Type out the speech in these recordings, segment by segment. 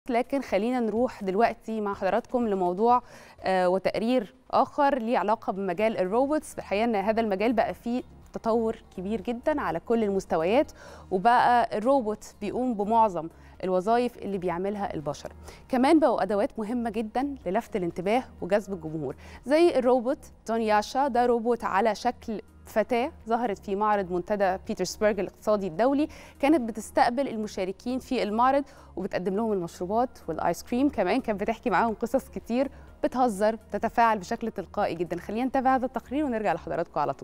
لكن خلينا نروح دلوقتي مع حضراتكم لموضوع آه، وتقرير اخر ليه علاقه بمجال الروبوتس الحقيقه ان هذا المجال بقى فيه تطور كبير جدا على كل المستويات وبقى الروبوت بيقوم بمعظم الوظائف اللي بيعملها البشر كمان بقوا ادوات مهمه جدا للفت الانتباه وجذب الجمهور زي الروبوت دونياشا ده روبوت على شكل فتاة ظهرت في معرض منتدى بيترسبرج الاقتصادي الدولي كانت بتستقبل المشاركين في المعرض وبتقدم لهم المشروبات والايس كريم كمان كانت بتحكي معاهم قصص كتير بتهزر تتفاعل بشكل تلقائي جدا خلينا نتابع هذا التقرير ونرجع لحضراتكم على طول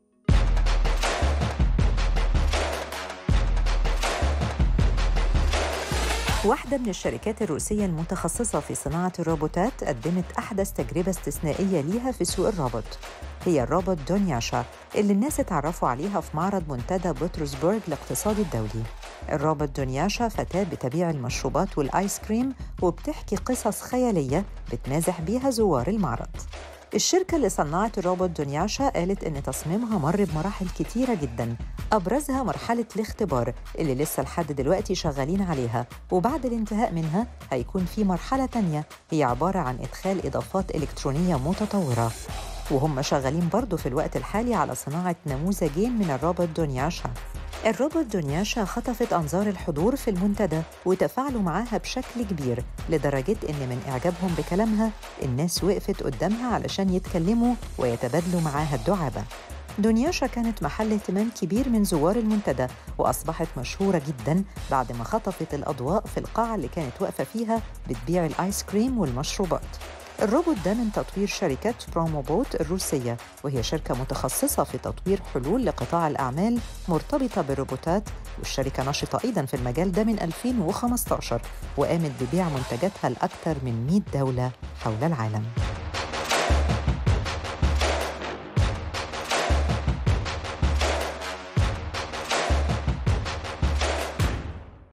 واحدة من الشركات الروسية المتخصصة في صناعة الروبوتات قدمت أحدث تجربة استثنائية ليها في سوق الروبوت هي الروبوت دونياشا اللي الناس اتعرفوا عليها في معرض منتدى بطرسبرج الاقتصادي الدولي الروبوت دونياشا فتاة بتبيع المشروبات والآيس كريم وبتحكي قصص خيالية بتمازح بيها زوار المعرض الشركة اللي صنعت الروبوت دونياشا قالت إن تصميمها مر بمراحل كتيرة جدا أبرزها مرحلة الاختبار اللي لسه لحد دلوقتي شغالين عليها وبعد الانتهاء منها هيكون في مرحلة تانية هي عبارة عن إدخال إضافات إلكترونية متطورة وهم شغالين برضه في الوقت الحالي على صناعة نموذجين من الروبوت دونياشا الروبوت دونياشا خطفت أنظار الحضور في المنتدى وتفاعلوا معاها بشكل كبير لدرجة إن من إعجابهم بكلامها الناس وقفت قدامها علشان يتكلموا ويتبادلوا معاها الدعابة دنياشا كانت محل اهتمام كبير من زوار المنتدى وأصبحت مشهورة جدا بعد ما خطفت الأضواء في القاعة اللي كانت واقفة فيها بتبيع الآيس كريم والمشروبات الروبوت ده من تطوير شركة بروموبوت الروسية وهي شركة متخصصة في تطوير حلول لقطاع الأعمال مرتبطة بالروبوتات والشركة نشطة أيضا في المجال ده من 2015 وقامت ببيع منتجاتها لأكثر من 100 دولة حول العالم